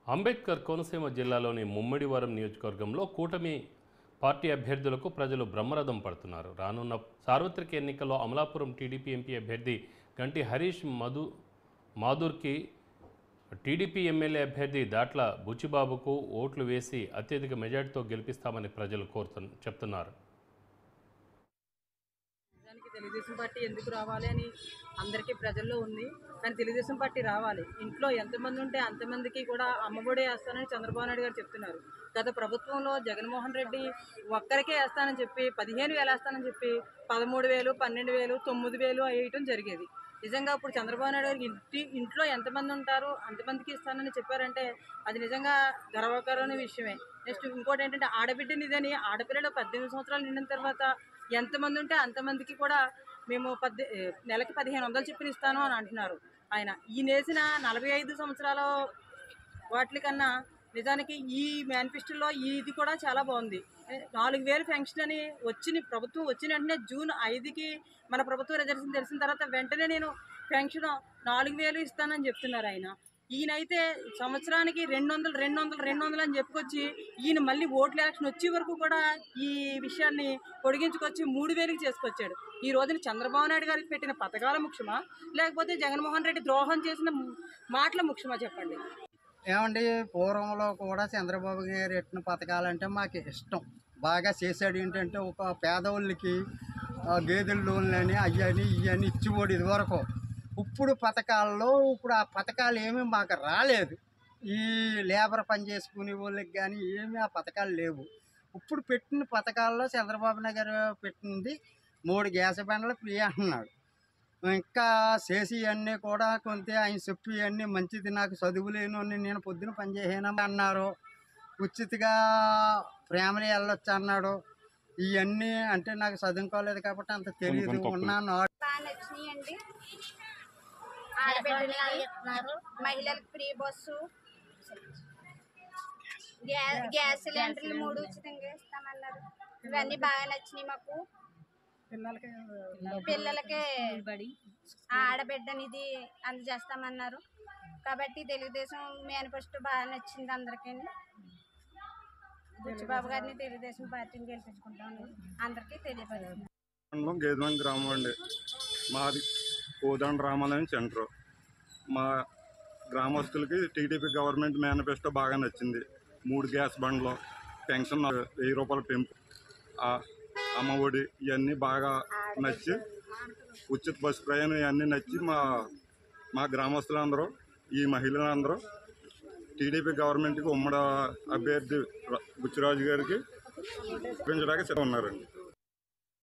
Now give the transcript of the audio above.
అంబేద్కర్ కోనసీమ జిల్లాలోని ముమ్మడివరం నియోజకవర్గంలో కూటమి పార్టీ అభ్యర్థులకు ప్రజలు బ్రహ్మరథం పడుతున్నారు రానున్న సార్వత్రిక ఎన్నికల్లో అమలాపురం టీడీపీ ఎంపీ అభ్యర్థి గంటి హరీష్ మధు మాధుర్కి టీడీపీ ఎమ్మెల్యే అభ్యర్థి దాట్ల బుచ్చిబాబుకు ఓట్లు వేసి అత్యధిక మెజార్టీతో గెలిపిస్తామని ప్రజలు కోరుతు చెప్తున్నారు నిజానికి తెలుగుదేశం పార్టీ ఎందుకు రావాలి అని అందరికీ ప్రజల్లో ఉంది కానీ తెలుగుదేశం పార్టీ రావాలి ఇంట్లో ఎంతమంది ఉంటే అంతమందికి కూడా అమ్మఒడి వేస్తానని చంద్రబాబు నాయుడు గారు చెప్తున్నారు గత ప్రభుత్వంలో జగన్మోహన్ రెడ్డి ఒక్కరికే వేస్తానని చెప్పి పదిహేను వేలు వేస్తానని చెప్పి పదమూడు వేలు పన్నెండు వేలు తొమ్మిది వేలు వేయటం జరిగేది నిజంగా ఇప్పుడు చంద్రబాబు నాయుడు గారికి ఇంటి ఇంట్లో ఎంతమంది ఉంటారో అంతమందికి ఇస్తానని చెప్పారంటే అది నిజంగా గర్వకరమైన విషయమే నెక్స్ట్ ఇంకోటి ఏంటంటే ఆడబిడ్డనిదని ఆడపిల్లలు పద్దెనిమిది సంవత్సరాలు నిండిన తర్వాత ఎంతమంది ఉంటే అంతమందికి కూడా మేము పద్దె ఏ, నెలకి పదిహేను వందలు చెప్పిన ఇస్తాను అని అంటున్నారు ఆయన ఈయన వేసిన నలభై ఐదు సంవత్సరాల వాటికన్నా నిజానికి ఈ మేనిఫెస్టోలో ఇది కూడా చాలా బాగుంది ఏ, నాలుగు వేలు పెన్షన్ అని వచ్చిన ప్రభుత్వం వచ్చిన వెంటనే జూన్ ఐదుకి మన ప్రభుత్వం రిజర్వేషన్ తెలిసిన తర్వాత వెంటనే నేను పెన్షన్ నాలుగు వేలు ఇస్తానని చెప్తున్నారు ఆయన ఈయనైతే సంవత్సరానికి రెండు వందలు రెండు వందలు రెండు వందలు అని చెప్పుకొచ్చి ఈయన మళ్ళీ ఓట్ల ఎలక్షన్ వచ్చే వరకు కూడా ఈ విషయాన్ని పొడిగించుకొచ్చి మూడు వేలకి చేసుకొచ్చాడు ఈ రోజున చంద్రబాబు నాయుడు గారికి పెట్టిన పథకాల ముఖ్యమా లేకపోతే జగన్మోహన్ రెడ్డి ద్రోహం చేసిన మాటల ముఖ్యమా చెప్పండి ఏమండి పూర్వంలో కూడా చంద్రబాబు గారు ఎట్టిన పథకాలంటే మాకు ఇష్టం బాగా చేశాడు ఏంటంటే ఒక పేదవాళ్ళకి ఆ, గేదెల లోన్లని అయ్యని ఇవన్నీ ఇచ్చిపోడు ఇదివరకు ఇప్పుడు పథకాల్లో ఇప్పుడు ఆ పథకాలు ఏమీ మాకు రాలేదు ఈ లేబర్ పని చేసుకునే వాళ్ళకి కానీ ఏమీ ఆ పథకాలు లేవు ఇప్పుడు పెట్టిన పథకాల్లో చంద్రబాబు నాయుడు గారు పెట్టింది మూడు గ్యాస్ బండ్లు ఫ్రీ అంటున్నాడు ఇంకా చేసి అన్నీ కూడా కొంత ఆయన చెప్పి అన్నీ మంచిది నాకు చదువు లేని నేను పొద్దున పని చేసాను అన్నారు ఉచితగా ప్రేమలు వెళ్ళొచ్చు అన్నాడు ఇవన్నీ అంటే నాకు చదువుకోలేదు కాబట్టి అంత తెలియదు ఉన్నాను బాగా నచ్చినాయండి ఆడబిడ్డలు మహిళలకు ఫ్రీ బస్సు గ్యాస్ గ్యాస్ సిలిండర్లు మూడు ఉచితంగా ఇస్తామన్నారు ఇవన్నీ బాగా నచ్చినాయి మాకు పిల్లలకి ఆడబిడ్డనిది అందజేస్తామన్నారు కాబట్టి తెలుగుదేశం మేనిఫెస్టో బాగా నచ్చింది అందరికీ బుచ్చిబాబు గారిని తెలుగుదేశం పార్టీని గెలిపించుకుంటామని అందరికీ తెలియపరుస్తుంది మండలం గేదెం గ్రామం అండి మాది కోదండ రామాలయం సెంటర్ మా గ్రామస్తులకి టీడీపీ గవర్నమెంట్ మేనిఫెస్టో బాగా నచ్చింది మూడు గ్యాస్ బండ్లు పెన్షన్ వెయ్యి రూపాయల పెంపు ఆ అమ్మ ఒడి ఇవన్నీ బాగా నచ్చి ఉచిత బస్సు ప్రయాణం ఇవన్నీ నచ్చి మా మా గ్రామస్తులందరూ ఈ మహిళలందరూ టీడీపీ గవర్నమెంట్కి ఉమ్మడి అభ్యర్థి ర- బుచ్చిరాజు గారికి పెంచడానికి సిద్ధం ఉన్నారండి